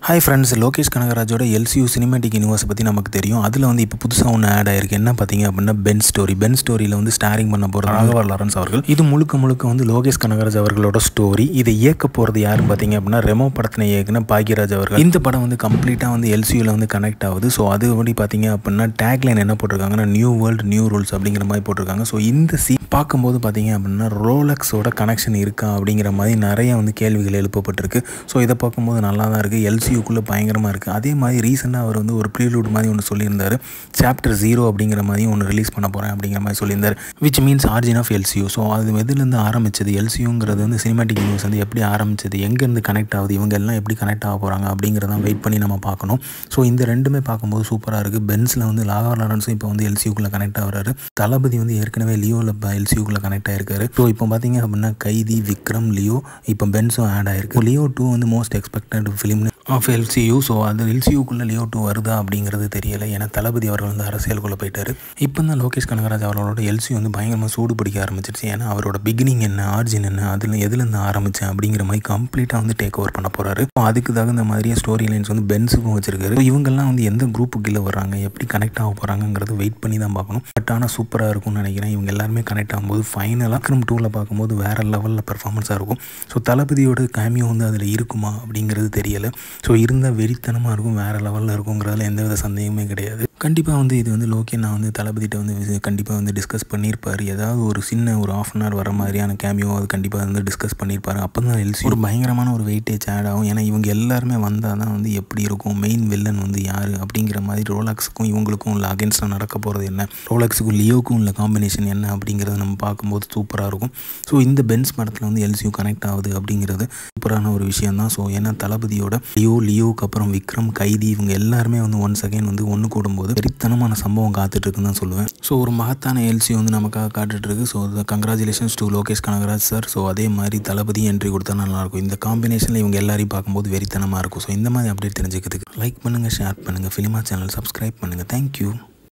hi friends Lokesh கனகராஜோட LCU cinematic யூனிவர்ஸை பற்றி நமக்கு தெரியும் அதில் வந்து இப்போ புதுசாக ஒன்று ஆட் ஆயிருக்கு என்ன பார்த்தீங்க அப்படின்னா பென் ஸ்டோரி பென் ஸ்டோரியில் வந்து ஸ்டாரிங் பண்ண போகிற ராகவா லாரன்ஸ் அவர்கள் இது முழுக்க முழுக்க வந்து லோகேஷ் கனகராஜ் அவர்களோட ஸ்டோரி இதை இயக்க போகிறது யாருன்னு பார்த்தீங்க அப்படின்னா ரெமோ படத்தினை இயக்குன பாக்யராஜ் அவர்கள் இந்த படம் வந்து கம்ப்ளீட்டாக வந்து எல்சியூவில் வந்து கனெக்ட் ஆகுது ஸோ அது படி பார்த்தீங்க அப்படின்னா டேக்லைன் என்ன போட்டிருக்காங்கன்னா நியூ வேர்ல்டு நியூ ரூல்ஸ் அப்படிங்கிற மாதிரி போட்டிருக்காங்க ஸோ இந்த சீ பார்க்கும்போது பார்த்தீங்க அப்படின்னா ரோலக்ஸோட கனெக்ஷன் இருக்கா அப்படிங்கிற மாதிரி நிறைய வந்து கேள்விகள் எழுப்பப்பட்டிருக்கு ஸோ இதை பார்க்கும்போது நல்லா தான் இருக்குது எல்சியூக்குள்ளே பயங்கரமாக இருக்குது அதே மாதிரி ரீசெண்டாக அவர் வந்து ஒரு ப்ரீலூட் மாதிரி ஒன்று சொல்லியிருந்தார் சாப்டர் ஜீரோ அப்படிங்கிற மாதிரி ஒன்று ரிலீஸ் பண்ண போகிறேன் அப்படிங்கிற மாதிரி சொல்லியிருந்தார் which means origin of LCU so அது எதுலேருந்து ஆரம்பிச்சது எல்சியூங்கிறது வந்து சினிமாட்டிக் யூனிவர்ஸ் வந்து எப்படி ஆரம்பிச்சது எங்கேருந்து கனெக்ட் ஆகுது இவங்க எல்லாம் எப்படி கனெக்ட் ஆக போகிறாங்க அப்படிங்கிறதான் வெயிட் பண்ணி நம்ம பார்க்கணும் ஸோ இந்த ரெண்டுமே பார்க்கும்போது சூப்பராக இருக்குது பென்ஸில் வந்து லாகா லாரன்ஸும் இப்போ வந்து எல்சியூக்குள்ளே கனெக்ட் ஆகிறாரு தளபதி வந்து ஏற்கனவே லியோவில் எல்சியூக்குள்ளே கனெக்ட் ஆயிருக்காரு ஸோ இப்போ பார்த்தீங்க அப்படின்னா கைதி விக்ரம் லியோ இப்போ பென்ஸும் ஆட் ஆயிருக்கு லியோ டூ வந்து most expected film of LCU so அது எல்சியூக்குள்ளே லியோ டூ வருதா அப்படிங்கிறது தெரியலை ஏன்னா தளபதி அவர்கள் வந்து அரசியலுக்குள்ளே போயிட்டாரு இப்போ தான் லோகேஷ் கனகராஜ் அவர்களோட எல்சியூ வந்து பயங்கரமாக சூடு பிடிக்க ஆரம்பிச்சிருச்சு ஏன்னா அவரோட பிகினிங் என்ன ஆர்ஜின் என்ன அதில் எதுலேருந்து ஆரம்பித்தேன் அப்படிங்கிற மாதிரி கம்ப்ளீட்டாக வந்து டேக் ஓவர் பண்ண போகிறாரு அதுக்கு தகுந்த மாதிரியே ஸ்டோரி லைன்ஸ் வந்து பென்ஸுக்கும் வச்சிருக்காரு So இவங்கெல்லாம் வந்து எந்த குரூப்புக்கு கீழே வர்றாங்க எப்படி கனெக்ட் ஆக போகிறாங்கிறது வெயிட் பண்ணி தான் பார்க்கணும் பட் ஆனால் சூப்பராக இருக்கும்னு நினைக்கிறேன் இவங்க எல்லாருமே கனெக்ட் ஆகும்போது ஃபைனலாக கிரம் டூவில் பார்க்கும்போது வேறு லெவலில் பெர்ஃபார்மன்ஸாக இருக்கும் ஸோ தளபதியோட கேமியோ வந்து அதில் இருக்குமா அப்படிங்கிறது தெரியலை ஸோ இருந்தால் வெறித்தனமாக இருக்கும் வேறு லெவலில் இருக்குங்கிறதுல எந்தவித சந்தேகமே கிடையாது கண்டிப்பாக வந்து இது வந்து லோகே நான் வந்து தளபதிட்ட வந்து கண்டிப்பாக வந்து டிஸ்கஸ் பண்ணியிருப்பார் ஏதாவது ஒரு சின்ன ஒரு ஆஃப் அன் ஹவர் வர மாதிரியான கேமியோ அது கண்டிப்பாக வந்து டிஸ்கஸ் பண்ணியிருப்பார் அப்போ தான் எல்சி ஒரு பயங்கரமான ஒரு வெயிட்டேஜ் ஆட் ஆகும் ஏன்னா இவங்க எல்லாருமே வந்தால் தான் வந்து எப்படி இருக்கும் மெயின் வில்லன் வந்து யார் அப்படிங்கிற மாதிரி ரோலாக்ஸுக்கும் இவங்களுக்கும் உள்ள அகேன்ஸ்டாக நடக்க போகிறது என்ன ரோலாக்ஸுக்கும் லியோக்கும் உள்ள காம்பினேஷன் என்ன அப்படிங்கிறத நம்ம பார்க்கும்போது சூப்பராக இருக்கும் ஸோ இந்த பென்ஸ் படத்தில் வந்து எல்சியூ கனெக்ட் ஆகுது அப்படிங்கிறது சூப்பரான ஒரு விஷயம் தான் ஸோ ஏன்னா தளபதியோட லியோ லியோக்கு அப்புறம் விக்ரம் கைதி இவங்க எல்லாருமே வந்து ஒன் செகண்ட் வந்து ஒன்று கூடும்போது வெறித்தனமான சம்பவம் காத்துட்டு இருக்குன்னு தான் சொல்லுவேன் ஸோ ஒரு மகத்தான எல்சி வந்து நமக்காக காத்துட்டு இருக்கு so congratulations to Lokesh Kanagaraj sir so அதே மாதிரி தளபதி என்ட்ரி கொடுத்தா நல்லாயிருக்கும் இந்த காம்பினேஷனில் இவங்க எல்லாரையும் பார்க்கும்போது வெறித்தனமாக இருக்கும் ஸோ இந்த மாதிரி அப்டேட் தெரிஞ்சுக்கிறதுக்கு லைக் பண்ணுங்கள் ஷேர் பண்ணுங்கள் ஃபிலிமா சேனல் சப்ஸ்கிரைப் பண்ணுங்கள் தேங்க்யூ